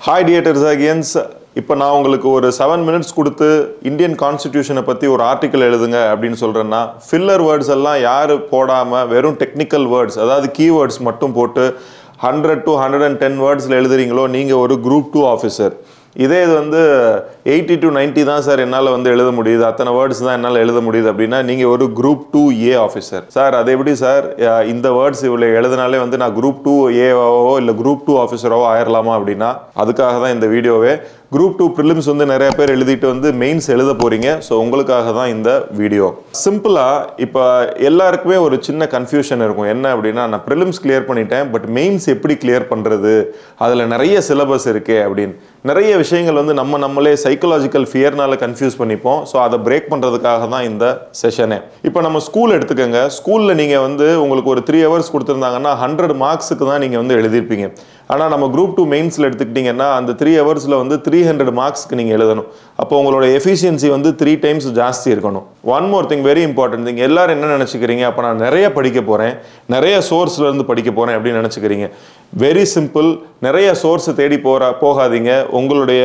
hi டியேட்டர்ஸ் against இப்போ நான் உங்களுக்கு ஒரு செவன் மினிட்ஸ் கொடுத்து இந்தியன் கான்ஸ்டிடியூஷனை பற்றி ஒரு ஆர்டிக்கல் எழுதுங்க அப்படின்னு சொல்கிறேன்னா ஃபில்லர் வேர்ட்ஸ் எல்லாம் யார் போடாமல் வெறும் டெக்னிக்கல் வேர்ட்ஸ் அதாவது கீவேர்ட்ஸ் மட்டும் போட்டு hundred to hundred and ten வேர்ட்ஸில் எழுதுறீங்களோ நீங்கள் ஒரு குரூப் டூ ஆஃபீஸர் இதே இது வந்து எயிட்டி டு 90 தான் சார் என்னால் வந்து எழுத முடியுது அத்தனை வேர்ட்ஸ் தான் என்னால் எழுத முடியுது அப்படின்னா நீங்கள் ஒரு group two A officer sir அது எப்படி சார் அஹ் இந்த வேர்ட்ஸ் இவ்வளோ எழுதினாலே வந்து நான் குரூப் டூ ஏவாவோ இல்லை குரூப் டூ ஆஃபீஸராவோ ஆயிரலாமா அப்படின்னா அதுக்காக தான் இந்த வீடியோவே குரூப் டூ ப்ரிலிம்ஸ் வந்து நிறைய பேர் எழுதிட்டு வந்து மெயின்ஸ் எழுத போறீங்க ஸோ உங்களுக்காக தான் இந்த வீடியோ சிம்பிளாக இப்போ எல்லாருக்குமே ஒரு சின்ன கன்ஃபியூஷன் இருக்கும் என்ன அப்படின்னா நான் ப்ரிலிம்ஸ் கிளியர் பண்ணிட்டேன் பட் மெயின்ஸ் எப்படி கிளியர் பண்ணுறது அதில் நிறைய சிலபஸ் இருக்கே அப்படின்னு நிறைய விஷயங்கள் வந்து நம்ம நம்மளே சைக்கலாஜிக்கல் ஃபியர்னால கன்ஃபியூஸ் பண்ணிப்போம் ஸோ அதை பிரேக் பண்ணுறதுக்காக தான் இந்த செஷனே இப்போ நம்ம ஸ்கூல் எடுத்துக்கோங்க ஸ்கூலில் நீங்கள் வந்து உங்களுக்கு ஒரு த்ரீ ஹவர்ஸ் கொடுத்துருந்தாங்கன்னா ஹண்ட்ரட் மார்க்ஸுக்கு தான் நீங்கள் வந்து எழுதியிருப்பீங்க ஆனால் நம்ம குரூப் டூ மெயின்ஸில் எடுத்துக்கிட்டிங்கன்னா அந்த த்ரீ ஹவர்ஸில் வந்து த்ரீ ஹண்ட்ரட் மார்க்ஸ்க்கு நீங்கள் எழுதணும் அப்போ உங்களோட எஃபிஷியன்சி வந்து த்ரீ டைம்ஸ் ஜாஸ்தி இருக்கணும் one more thing very important thing எல்லாரும் என்ன நினச்சிக்கிறீங்க அப்போ நான் நிறைய படிக்க போகிறேன் நிறைய sourceல இருந்து படிக்க போகிறேன் அப்படின்னு நினச்சிக்கிறீங்க வெரி சிம்பிள் நிறைய சோர்ஸ் தேடி போகிற போகாதீங்க உங்களுடைய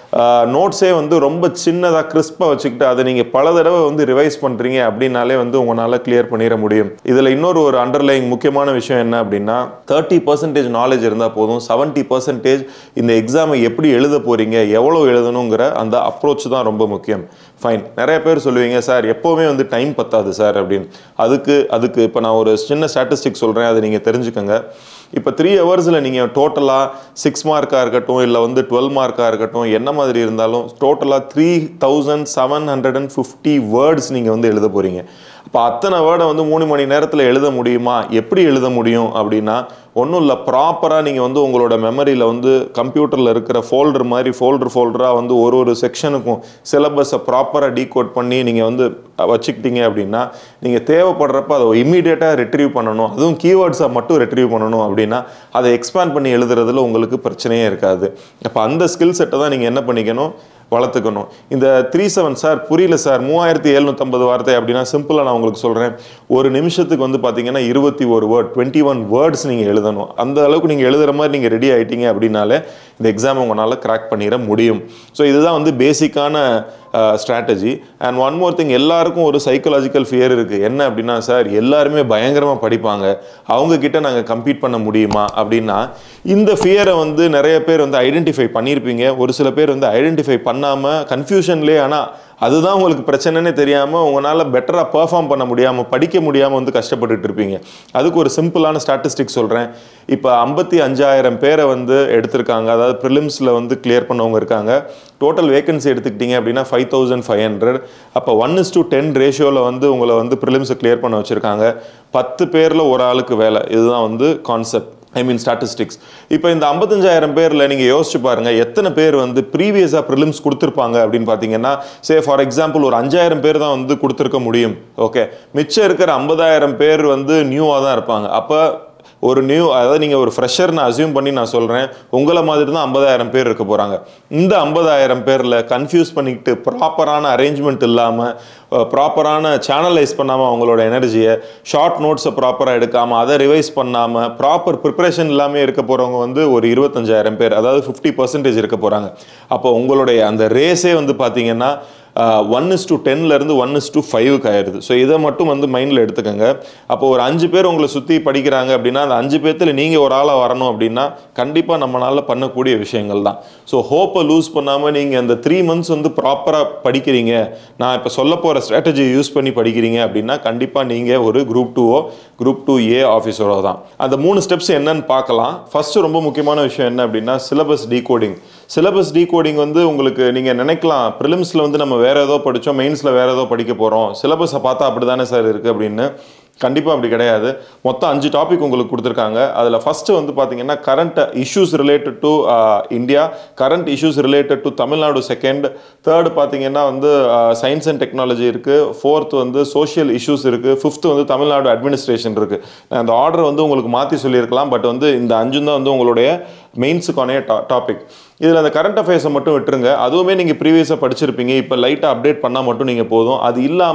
நோட்ஸே வந்து ரொம்ப சின்னதாக கிறிஸ்பாக வச்சுக்கிட்டு அதை நீங்கள் பல தடவை வந்து ரிவைஸ் பண்ணுறீங்க அப்படின்னாலே வந்து உங்களால் கிளியர் பண்ணிட முடியும் இதில் இன்னொரு ஒரு அண்டர்லைங் முக்கியமான விஷயம் என்ன அப்படின்னா தேர்ட்டி பர்சன்டேஜ் நாலேஜ் இருந்தால் போதும் செவன்ட்டி பர்சன்டேஜ் இந்த எக்ஸாமை எப்படி எழுத போகிறீங்க எவ்வளோ எழுதணுங்கிற அந்த அப்ரோச் தான் ரொம்ப முக்கியம் ஃபைன் நிறைய பேர் சொல்லுவீங்க சார் எப்போவுமே வந்து டைம் பத்தாது சார் அப்படின்னு அதுக்கு அதுக்கு இப்போ நான் ஒரு சின்ன ஸ்டாட்டிஸ்டிக் சொல்கிறேன் அதை நீங்கள் தெரிஞ்சுக்கோங்க இப்போ த்ரீ ஹவர்ஸில் நீங்கள் டோட்டலாக சிக்ஸ் மார்க்காக இருக்கட்டும் இல்லை வந்து டுவெல் மார்க்காக இருக்கட்டும் என்ன மாதிரி இருந்தாலும் டோட்டலாக three thousand seven hundred and fifty words நீங்கள் வந்து எழுத போகிறீங்க அப்போ அத்தனை வேர்டை வந்து மூணு மணி நேரத்தில் எழுத முடியுமா எப்படி எழுத முடியும் அப்படின்னா ஒன்றும் இல்லை ப்ராப்பராக நீங்கள் வந்து உங்களோட மெமரியில் வந்து கம்ப்யூட்டரில் இருக்கிற ஃபோல்டர் மாதிரி ஃபோல்டர் ஃபோல்டராக வந்து ஒரு ஒரு செக்ஷனுக்கும் சிலபஸை ப்ராப்பராக டீகோட் பண்ணி நீங்கள் வந்து வச்சுக்கிட்டீங்க அப்படின்னா நீங்கள் தேவைப்படுறப்ப அதை இம்மீடியட்டாக ரெட்ரீவ் பண்ணணும் அதுவும் கீவேர்ட்ஸை மட்டும் ரெட்ரீவ் பண்ணணும் அப்படின்னா அதை எக்ஸ்பேண்ட் பண்ணி எழுதுறதுல உங்களுக்கு பிரச்சனையே இருக்காது அப்போ அந்த ஸ்கில் செட்டை தான் நீங்கள் என்ன பண்ணிக்கணும் வளர்த்துக்கணும் இந்த த்ரீ செவன் சார் புரியல சார் மூவாயிரத்தி எழுநூற்றம்பது வார்த்தை அப்படின்னா சிம்பிளாக நான் உங்களுக்கு சொல்கிறேன் ஒரு நிமிஷத்துக்கு வந்து பார்த்தீங்கன்னா இருபத்தி ஒரு வேர்ட் டுவெண்ட்டி ஒன் வேர்ட்ஸ் நீங்கள் எழுதணும் அந்த அளவுக்கு நீங்கள் எழுதுகிற மாதிரி நீங்கள் ரெடி ஆகிட்டீங்க அப்படின்னாலே இந்த எக்ஸாம் உங்களால் கிராக் பண்ணிட முடியும் ஸோ இதுதான் வந்து பேசிக்கான strategy and one more thing எல்லாருக்கும் ஒரு சைக்கலாஜிக்கல் ஃபியர் இருக்குது என்ன அப்படின்னா சார் எல்லாருமே பயங்கரமாக படிப்பாங்க அவங்க கிட்ட நாங்கள் கம்பீட் பண்ண முடியுமா அப்படின்னா இந்த ஃபியரை வந்து நிறைய பேர் வந்து ஐடென்டிஃபை பண்ணியிருப்பீங்க ஒரு சில பேர் வந்து ஐடென்டிஃபை பண்ணாமல் கன்ஃபியூஷன்லேயே ஆனால் அதுதான் உங்களுக்கு பிரச்சனைனே தெரியாமல் உங்களால் பெட்டராக பெர்ஃபார்ம் பண்ண முடியாமல் படிக்க முடியாமல் வந்து கஷ்டப்பட்டுட்டு இருப்பீங்க அதுக்கு ஒரு சிம்பிளான ஸ்டாட்டிஸ்டிக் சொல்கிறேன் இப்போ ஐம்பத்தி அஞ்சாயிரம் பேரை வந்து எடுத்திருக்காங்க அதாவது ப்ரிலிம்ஸில் வந்து கிளியர் பண்ணவங்க இருக்காங்க டோட்டல் வேகன்சி எடுத்துக்கிட்டீங்க அப்படின்னா ஃபைவ் தௌசண்ட் ஃபைவ் ஹண்ட்ரட் அப்போ ஒன் இஸ் டு டென் ரேஷியோவில் வந்து உங்களை வந்து ப்ரிலிம்ஸை கிளியர் பண்ண வச்சுருக்காங்க பத்து பேரில் ஒரு ஆளுக்கு வேலை இதுதான் வந்து கான்செப்ட் ஐ மீன் ஸ்டாட்டிஸ்டிக்ஸ் இப்போ இந்த ஐம்பத்தஞ்சாயிரம் பேரில் நீங்கள் யோசிச்சு பாருங்க எத்தனை பேர் வந்து ப்ரீவியஸாக ப்ரிலிம்ஸ் கொடுத்துருப்பாங்க அப்படின்னு பார்த்தீங்கன்னா சே ஃபார் எக்ஸாம்பிள் ஒரு அஞ்சாயிரம் பேர் தான் வந்து கொடுத்துருக்க முடியும் ஓகே மிச்சம் இருக்கிற ஐம்பதாயிரம் பேர் வந்து நியூவாக தான் இருப்பாங்க அப்போ ஒரு நியூ அதாவது நீங்கள் ஒரு ஃப்ரெஷர்னு அசியூம் பண்ணி நான் சொல்கிறேன் உங்களை மாதிரி தான் ஐம்பதாயிரம் பேர் இருக்க போகிறாங்க இந்த ஐம்பதாயிரம் பேரில் கன்ஃபியூஸ் பண்ணிக்கிட்டு ப்ராப்பரான அரேஞ்ச்மெண்ட் இல்லாமல் ப்ராப்பரான சேனலைஸ் பண்ணாமல் அவங்களோட எனர்ஜியை ஷார்ட் நோட்ஸை ப்ராப்பராக எடுக்காமல் அதை ரிவைஸ் பண்ணாமல் ப்ராப்பர் ப்ரிப்பரேஷன் இல்லாமல் இருக்க போகிறவங்க வந்து ஒரு இருபத்தஞ்சாயிரம் பேர் அதாவது ஃபிஃப்டி பர்சன்டேஜ் இருக்க போகிறாங்க அப்போ உங்களுடைய அந்த ரேஸே வந்து பார்த்தீங்கன்னா ஒன் இஸ் டு டென்லேருந்து ஒன் இஸ் டு ஃபைவுக்கு ஆயிடுது ஸோ இதை மட்டும் வந்து மைண்டில் எடுத்துக்கோங்க அப்போ ஒரு அஞ்சு பேர் உங்களை சுற்றி படிக்கிறாங்க அப்படின்னா அந்த அஞ்சு பேர்த்தில் நீங்கள் ஒரு ஆளாக வரணும் அப்படின்னா கண்டிப்பாக நம்மளால் பண்ணக்கூடிய விஷயங்கள் தான் ஸோ ஹோப்பை லூஸ் பண்ணாமல் நீங்கள் அந்த த்ரீ மந்த்ஸ் வந்து ப்ராப்பராக படிக்கிறீங்க நான் இப்போ சொல்ல போகிற ஸ்ட்ராட்டஜி யூஸ் பண்ணி படிக்கிறீங்க அப்படின்னா கண்டிப்பாக நீங்கள் ஒரு குரூப் டூவோ குரூப் டூ ஏ ஆஃபீஸரோ தான் அந்த மூணு ஸ்டெப்ஸ் என்னன்னு பார்க்கலாம் ஃபஸ்ட்டு ரொம்ப முக்கியமான விஷயம் என்ன அப்படின்னா சிலபஸ் டீகோடிங் சிலபஸ் டீகோடிங் வந்து உங்களுக்கு நீங்கள் நினைக்கலாம் ப்ரிலிம்ஸில் வந்து நம்ம வேறு ஏதோ படித்தோம் மெயின்ஸில் வேறு ஏதோ படிக்க போகிறோம் சிலபஸை பார்த்தா அப்படி தானே சார் இருக்குது அப்படின்னு கண்டிப்பாக அப்படி கிடையாது மொத்தம் அஞ்சு டாபிக் உங்களுக்கு கொடுத்துருக்காங்க அதில் ஃபஸ்ட்டு வந்து பார்த்தீங்கன்னா current issues related to India current issues related to Tamil Nadu second third பார்த்தீங்கன்னா வந்து சயின்ஸ் அண்ட் டெக்னாலஜி இருக்குது ஃபோர்த் வந்து சோஷியல் இஷ்யூஸ் இருக்குது ஃபிஃப்த் வந்து தமிழ்நாடு அட்மினிஸ்ட்ரேஷன் இருக்குது நான் அந்த ஆர்டர் வந்து உங்களுக்கு மாற்றி சொல்லியிருக்கலாம் பட் வந்து இந்த அஞ்சும் தான் வந்து உங்களுடைய மெயின்ஸுக்கான டா டாபிக் இதில் அந்த கரண்ட் அஃபேர்ஸை மட்டும் விட்டுருங்க அதுவுமே நீங்கள் ப்ரீவியஸாக படிச்சிருப்பீங்க இப்போ லைட்டாக அப்டேட் பண்ணால் மட்டும் நீங்கள் போதும் அது இல்லாமல்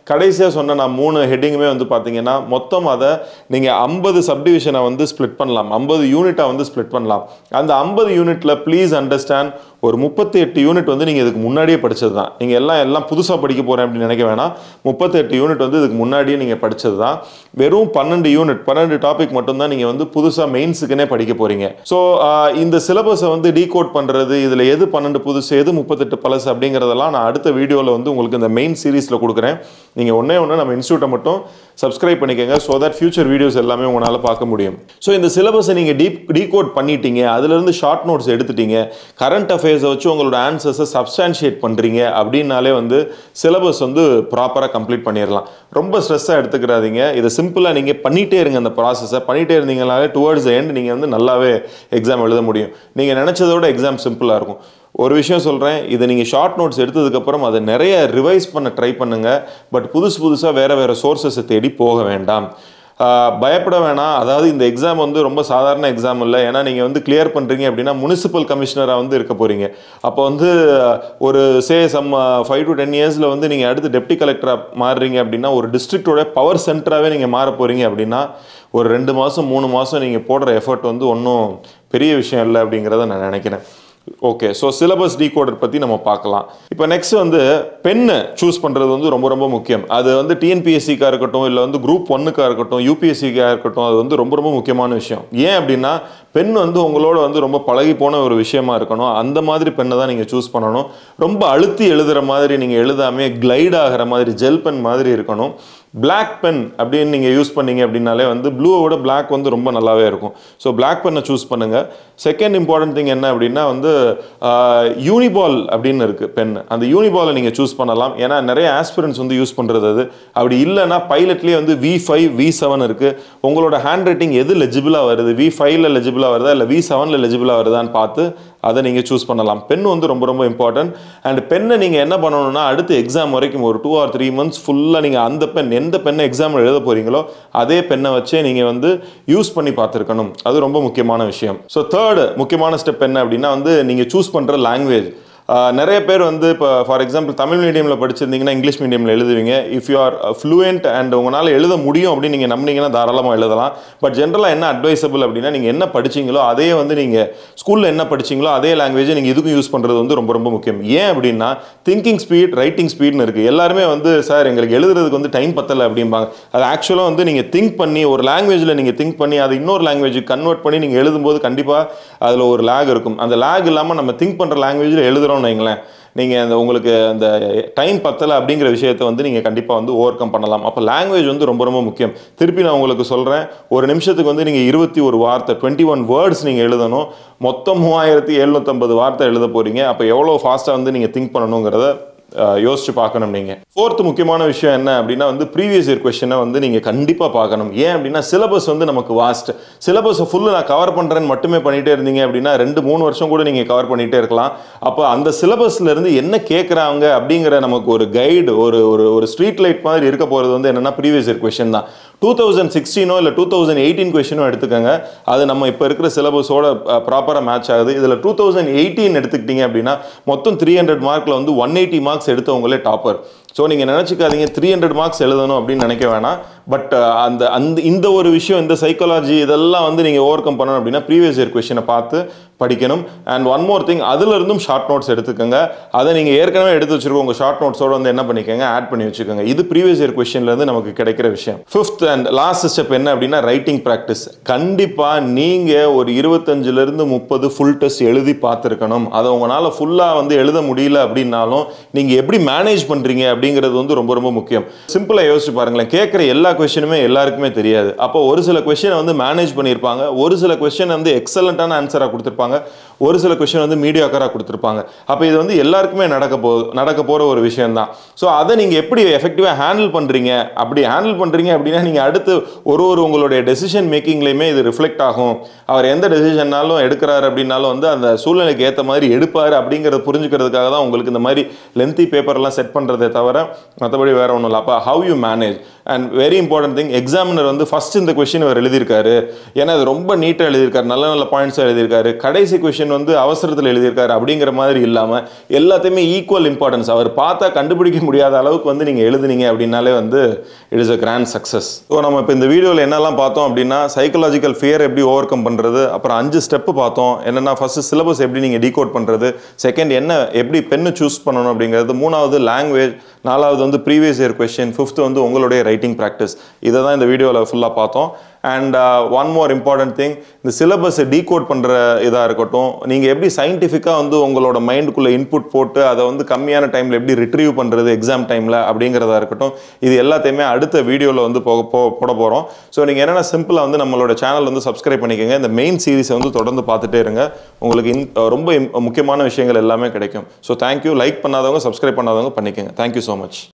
கடைசியாக சொன்ன நான் மூணு ஹெட்டிங்குமே வந்து பார்த்தீங்கன்னா மொத்தம் அதை நீங்கள் ஐம்பது சப்டிவிஷனை வந்து ஸ்ப்ளிட் பண்ணலாம் ஐம்பது யூனிட்டை வந்து ஸ்ப்ளிட் பண்ணலாம் அந்த ஐம்பது யூனிட்டில் ப்ளீஸ் அண்டர்ஸ்டாண்ட் ஒரு முப்பத்தி எட்டு யூனிட் வந்து நீங்கள் இதுக்கு முன்னாடியே படிச்சது தான் நீங்கள் எல்லாம் எல்லாம் புதுசாக படிக்க போகிறேன் அப்படின்னு நினைக்க வேணாம் முப்பத்தெட்டு யூனிட் வந்து இதுக்கு முன்னாடியே நீங்கள் படிச்சது தான் வெறும் பன்னெண்டு யூனிட் பன்னெண்டு டாபிக் மட்டும்தான் நீங்கள் வந்து புதுசாக மெயின்ஸுக்குனே படிக்க போகிறீங்க ஸோ இந்த சிலபஸை வந்து டீகோட் பண்ணுறது இதில் எது பன்னெண்டு புதுசு எது முப்பத்தெட்டு பழசு அப்படிங்கிறதெல்லாம் நான் அடுத்த வீடியோவில் வந்து உங்களுக்கு இந்த மெயின் சீரீஸில் கொடுக்குறேன் நீங்கள் ஒன்றே ஒன்று நம்ம இன்ஸ்டியூட்டை மட்டும் சப்ஸ்கிரைப் பண்ணிக்கோங்க ஸோ தட் ஃபியூச்சர் வீடியோஸ் எல்லாமே உங்களால் பார்க்க முடியும் ஸோ இந்த சிலபஸை நீங்கள் டீப் டீகோட் பண்ணிட்டீங்க அதுலேருந்து ஷார்ட் நோட்ஸ் எடுத்துட்டீங்க கரண்ட் அஃபேர்ஸை வச்சு உங்களோட ஆன்சர்ஸை சப்ஸ்டான்ஷியேட் பண்ணுறீங்க அப்படின்னாலே வந்து சிலபஸ் வந்து ப்ராப்பராக கம்ப்ளீட் பண்ணிடலாம் ரொம்ப ஸ்ட்ரெஸ்ஸாக எடுத்துக்கிறாதீங்க இதை சிம்பிளாக நீங்கள் பண்ணிகிட்டே இருங்க அந்த ப்ராசஸை பண்ணிகிட்டே இருந்தீங்கனாலே டுவர்ட்ஸ் எண்ட் நீங்கள் வந்து நல்லாவே எக்ஸாம் எழுத முடியும் நீங்கள் நினச்சதோட எக்ஸாம் சிம்பிளாக இருக்கும் ஒரு விஷயம் சொல்கிறேன் இதை நீங்கள் ஷார்ட் நோட்ஸ் எடுத்ததுக்கப்புறம் அதை நிறைய ரிவைஸ் பண்ண ட்ரை பண்ணுங்கள் பட் புதுசு புதுசாக வேறு வேறு சோர்சஸை தேடி போக வேண்டாம் ஆஹ் பயப்பட வேணாம் அதாவது இந்த எக்ஸாம் வந்து ரொம்ப சாதாரண எக்ஸாம் இல்லை ஏன்னா நீங்கள் வந்து கிளியர் பண்ணுறீங்க அப்படின்னா முனிசிபல் கமிஷனராக வந்து இருக்க போகிறீங்க அப்போ வந்து ஒரு say some five to ten இயர்ஸில் வந்து நீங்கள் அடுத்து டெப்டி கலெக்டராக மாறுறீங்க அப்படின்னா ஒரு டிஸ்ட்ரிக்டோட பவர் சென்டராகவே நீங்கள் மாற போகிறீங்க அப்படின்னா ஒரு ரெண்டு மாதம் மூணு மாதம் நீங்கள் போடுற எஃபர்ட் வந்து ஒன்றும் பெரிய விஷயம் இல்லை அப்படிங்கிறத நான் நினைக்கிறேன் ஓகே ஸோ சிலபஸ் டீகோடர் பற்றி நம்ம பார்க்கலாம் இப்போ நெக்ஸ்ட் வந்து பெண்ணை சூஸ் பண்ணுறது வந்து ரொம்ப ரொம்ப முக்கியம் அது வந்து டிஎன்பிஎஸ்சிக்காக இருக்கட்டும் இல்லை வந்து குரூப் ஒன்னுக்காக இருக்கட்டும் யூபிஎஸ்சிக்காக இருக்கட்டும் அது வந்து ரொம்ப ரொம்ப முக்கியமான விஷயம் ஏன் அப்படின்னா பெண் வந்து உங்களோட வந்து ரொம்ப பழகி போன ஒரு விஷயமா இருக்கணும் அந்த மாதிரி பெண்ணை தான் நீங்கள் சூஸ் பண்ணணும் ரொம்ப அழுத்தி எழுதுகிற மாதிரி நீங்கள் எழுதாமே கிளைட் ஆகிற மாதிரி ஜெல் பென் மாதிரி இருக்கணும் பிளாக் பென் அப்படின்னு நீங்கள் யூஸ் பண்ணீங்க அப்படின்னாலே வந்து ப்ளூவோட பிளாக் வந்து ரொம்ப நல்லாவே இருக்கும் ஸோ பிளாக் பென்னை சூஸ் பண்ணுங்கள் செகண்ட் இம்பார்ட்டன்ட் திங் என்ன அப்படின்னா வந்து யூனிபால் அப்படின்னு இருக்குது பென் அந்த யூனிபாலை நீங்கள் சூஸ் பண்ணலாம் ஏன்னா நிறைய ஆஸ்பிரன்ஸ் வந்து யூஸ் பண்ணுறது அது அப்படி இல்லைன்னா பைலட்லேயே வந்து வி ஃபைவ் வி செவன் இருக்குது உங்களோட ஹேண்ட் ரைட்டிங் எது லெஜிபிளாக வருது வி ஃபைவ்ல லெஜிபிளாக வருதா இல்லை வி செவனில் லெஜிபிளாக வருதான்னு பார்த்து அதை நீங்கள் சூஸ் பண்ணலாம் பென் வந்து ரொம்ப ரொம்ப இம்பார்ட்டன்ட் அண்ட் பெண்ணை நீங்கள் என்ன பண்ணணும்னா அடுத்து எக்ஸாம் வரைக்கும் ஒரு டூ ஆர் த்ரீ மந்த்ஸ் ஃபுல்லாக நீங்கள் அந்த பென் எந்த பெண்ணை எக்ஸாம் எழுத போகிறீங்களோ அதே பெண்ணை வச்சே நீங்கள் வந்து யூஸ் பண்ணி பார்த்துருக்கணும் அது ரொம்ப முக்கியமான விஷயம் ஸோ தேர்டு முக்கியமான ஸ்டெப் என்ன அப்படின்னா வந்து நீங்கள் சூஸ் பண்ணுற லாங்குவேஜ் நிறைய பேர் வந்து இப்போ ஃபார் எக்ஸாம்பிள் தமிழ் மீடியமில் படிச்சிருந்தீங்கன்னா இங்கிலீஷ் மீடியமில் எழுதுவீங்க if you are fluent and உங்களால் எழுத முடியும் அப்படின்னு நீங்கள் நம்பினீங்கன்னா தாராளமாக எழுதலாம் பட் ஜென்ரலாக என்ன அட்வைசபிள் அப்படின்னா நீங்கள் என்ன படிச்சீங்களோ அதே வந்து நீங்கள் ஸ்கூலில் என்ன படிச்சீங்களோ அதே லாங்குவேஜை நீங்கள் இதுக்கும் யூஸ் பண்ணுறது வந்து ரொம்ப ரொம்ப முக்கியம் ஏன் அப்படின்னா திங்கிங் ஸ்பீட் ரைட்டிங் ஸ்பீட்னு இருக்குது எல்லாருமே வந்து சார் எங்களுக்கு எழுதுறதுக்கு வந்து டைம் பத்தலை அப்படிம்பாங்க அது ஆக்சுவலாக வந்து நீங்கள் திங்க் பண்ணி ஒரு லாங்குவேஜில் நீங்கள் திங்க் பண்ணி அதை இன்னொரு லாங்குவேஜுக்கு கன்வெர்ட் பண்ணி நீங்கள் எழுதும்போது கண்டிப்பாக அதில் ஒரு லேக் இருக்கும் அந்த லேக் இல்லாமல் நம்ம திங்க் பண்ணுற லாங்குவேஜில் எழுதுகிறோம்னு வைங்களேன் நீங்கள் அந்த உங்களுக்கு அந்த டைம் பத்தலை அப்படிங்கிற விஷயத்தை வந்து நீங்கள் கண்டிப்பாக வந்து ஓவர் கம் பண்ணலாம் அப்போ லாங்குவேஜ் வந்து ரொம்ப ரொம்ப முக்கியம் திருப்பி நான் உங்களுக்கு சொல்கிறேன் ஒரு நிமிஷத்துக்கு வந்து நீங்கள் இருபத்தி ஒரு வார்த்தை டுவெண்ட்டி ஒன் வேர்ட்ஸ் நீங்கள் எழுதணும் மொத்தம் மூவாயிரத்தி எழுநூற்றம்பது வார்த்தை எழுத போகிறீங்க அப்போ எவ்வளோ ஃபாஸ்ட்டாக வந்து நீங்கள் திங்க் பண்ணணுங்கிறத அஹ், யோசிச்சு பார்க்கணும் நீங்கள் ஃபோர்த் முக்கியமான விஷயம் என்ன அப்படின்னா வந்து ப்ரீவியஸ் இயர் கொஸ்டினை வந்து நீங்கள் கண்டிப்பாக பார்க்கணும் ஏன் அப்படின்னா சிலபஸ் வந்து நமக்கு வாஸ்ட் சிலபஸை ஃபுல்லு நான் கவர் பண்ணுறேன்னு மட்டுமே பண்ணிகிட்டே இருந்தீங்க அப்படின்னா ரெண்டு மூணு வருஷம் கூட நீங்கள் கவர் பண்ணிகிட்டே இருக்கலாம் அப்போ அந்த சிலபஸ்ல இருந்து என்ன கேட்குறாங்க அப்படிங்கிற நமக்கு ஒரு கைடு ஒரு ஒரு ஒரு ஸ்ட்ரீட் லைட் மாதிரி இருக்க போகிறது வந்து என்னென்னா ப்ரீவியஸ் இயர் கொஸ்டின் தான் டூ தௌசண்ட் சிக்ஸ்டீனோ இல்லை டூ தௌசண்ட் எயிட்டீன் கொஸ்டினோ எடுத்துக்கோங்க அது நம்ம இப்போ இருக்கிற சிலபஸோட ப்ராப்பராக மேட்ச் ஆகுது இதில் டூ தௌசண்ட் எயிட்டீன் எடுத்துக்கிட்டீங்க அப்படின்னா மொத்தம் த்ரீ ஹண்ட்ரட் மார்க்கில் வந்து ஒன் எயிட்டி மார்க்ஸ் எடுத்தவங்களே டாப்பர் ஸோ நீங்கள் நினச்சிக்காதீங்க த்ரீ ஹண்ட்ரட் மார்க்ஸ் எழுதணும் அப்படின்னு நினைக்க வேணாம் பட் அந்த அந்த இந்த ஒரு விஷயம் இந்த சைக்காலஜி இதெல்லாம் வந்து நீங்கள் ஓவர் கம் பண்ணணும் அப்படின்னா ப்ரீவியஸ் இயர் கொஷினை பார்த்து படிக்கணும் அண்ட் ஒன் மோர் திங் அதுல இருந்தும் ஷார்ட் நோட்ஸ் எடுத்துக்கோங்க அதை நீங்கள் ஏற்கனவே எடுத்து வச்சிருக்கோம் உங்கள் ஷார்ட் நோட்ஸோட வந்து என்ன பண்ணிக்கோங்க ஆட் பண்ணி வச்சுக்கோங்க இது ப்ரீவியஸ் இயர் கொஸ்டின்லேருந்து நமக்கு கிடைக்கிற விஷயம் ஃபிஃப்த் அண்ட் லாஸ்ட் ஸ்டெப் என்ன அப்படின்னா ரைட்டிங் ப்ராக்டிஸ் கண்டிப்பாக நீங்கள் ஒரு இருபத்தஞ்சிலிருந்து முப்பது ஃபுல் டெஸ்ட் எழுதி பார்த்துருக்கணும் அதை உங்களால் ஃபுல்லாக வந்து எழுத முடியல அப்படின்னாலும் நீங்கள் எப்படி மேனேஜ் பண்ணுறீங்க அப்படிங்கிறது வந்து ரொம்ப ரொம்ப முக்கியம் சிம்பிளாக யோசிச்சு பாருங்களேன் கேட்குற எல்லா கொஸ்டினுமே எல்லாருக்குமே தெரியாது அப்போ ஒரு சில கொஸ்டினை வந்து மேனேஜ் பண்ணியிருப்பாங்க ஒரு சில கொஸ்டின் வந்து எக்ஸலண்ட்டான ஆன்சராக கொடுத்துருப்பாங்க ஒரு சில கொஸ்டின் வந்து மீடியாக்கராக கொடுத்துருப்பாங்க அப்போ இது வந்து எல்லாருக்குமே நடக்க போ நடக்க போகிற ஒரு விஷயம் தான் ஸோ அதை நீங்கள் எப்படி எஃபெக்டிவாக ஹேண்டில் பண்ணுறீங்க அப்படி ஹேண்டில் பண்ணுறீங்க அப்படின்னா நீங்கள் அடுத்து ஒரு ஒரு உங்களுடைய டெசிஷன் மேக்கிங்லேயுமே இது ரிஃப்ளெக்ட் ஆகும் அவர் எந்த டெசிஷன்னாலும் எடுக்கிறாரு அப்படின்னாலும் வந்து அந்த சூழ்நிலைக்கு ஏற்ற மாதிரி எடுப்பார் அப்படிங்கிறத புரிஞ்சுக்கிறதுக்காக தான் உங்களுக்கு இந்த மாதிரி லென்த்தி பேப்பர்லாம் செட் பண்ணுறதே தவிர மற்றபடி வேற ஒன்றும் இல்லை அப்போ how you manage and very important thing examiner வந்து ஃபர்ஸ்ட் இந்த கொஷின் அவர் எழுதியிருக்காரு ஏன்னா அது ரொம்ப நீட்டாக எழுதியிருக்காரு நல்ல நல்ல பாயிண்ட்ஸாக எழுதியிருக்காரு கடைசி கொஷின் கொஷின் வந்து அவசரத்தில் எழுதியிருக்காரு அப்படிங்கிற மாதிரி இல்லாமல் எல்லாத்தையுமே ஈக்குவல் இம்பார்ட்டன்ஸ் அவர் பார்த்தா கண்டுபிடிக்க முடியாத அளவுக்கு வந்து நீங்கள் எழுதுனீங்க அப்படின்னாலே வந்து it is a grand success so நம்ம இப்போ இந்த வீடியோவில் என்னெல்லாம் பார்த்தோம் அப்படின்னா சைக்கலாஜிக்கல் ஃபியர் எப்படி ஓவர் கம் பண்ணுறது அப்புறம் அஞ்சு ஸ்டெப்பு பார்த்தோம் என்னென்னா ஃபஸ்ட்டு சிலபஸ் எப்படி நீங்கள் டீகோட் பண்ணுறது செகண்ட் என்ன எப்படி பென்னு சூஸ் பண்ணணும் அப்படிங்கிறது மூணாவது லாங்குவேஜ் நாலாவது வந்து ப்ரீவியஸ் இயர் கொஸ்டின் ஃபிஃப்த்து வந்து உங்களுடைய ரைட்டிங் ப்ராக்டிஸ் இதை தான் இந்த வீடியோவில் ஃபுல்லாக பார்த்தோம் and one more important thing இந்த சிலபஸை டீகோட் பண்ணுற இதாக இருக்கட்டும் நீங்கள் எப்படி சயின்டிஃபிக்காக வந்து உங்களோட மைண்டுக்குள்ளே இன்புட் போட்டு அதை வந்து கம்மியான டைமில் எப்படி ரிட்ரீவ் பண்ணுறது எக்ஸாம் டைமில் அப்படிங்கிறதா இருக்கட்டும் இது எல்லாத்தையுமே அடுத்த வீடியோவில் வந்து போக போ போட போகிறோம் ஸோ நீங்கள் என்னென்ன சிம்பிளாக வந்து நம்மளோட சேனல் வந்து சப்ஸ்கிரைப் பண்ணிக்கோங்க இந்த மெயின் சீரிஸை வந்து தொடர்ந்து பார்த்துட்டே இருங்க உங்களுக்கு இன் ரொம்ப im- முக்கியமான விஷயங்கள் எல்லாமே கிடைக்கும் ஸோ தேங்க்யூ லைக் பண்ணாதவங்க சப்ஸ்கிரைப் பண்ணாதவங்க பண்ணிக்கோங்க தேங்க்யூ ஸோ மச்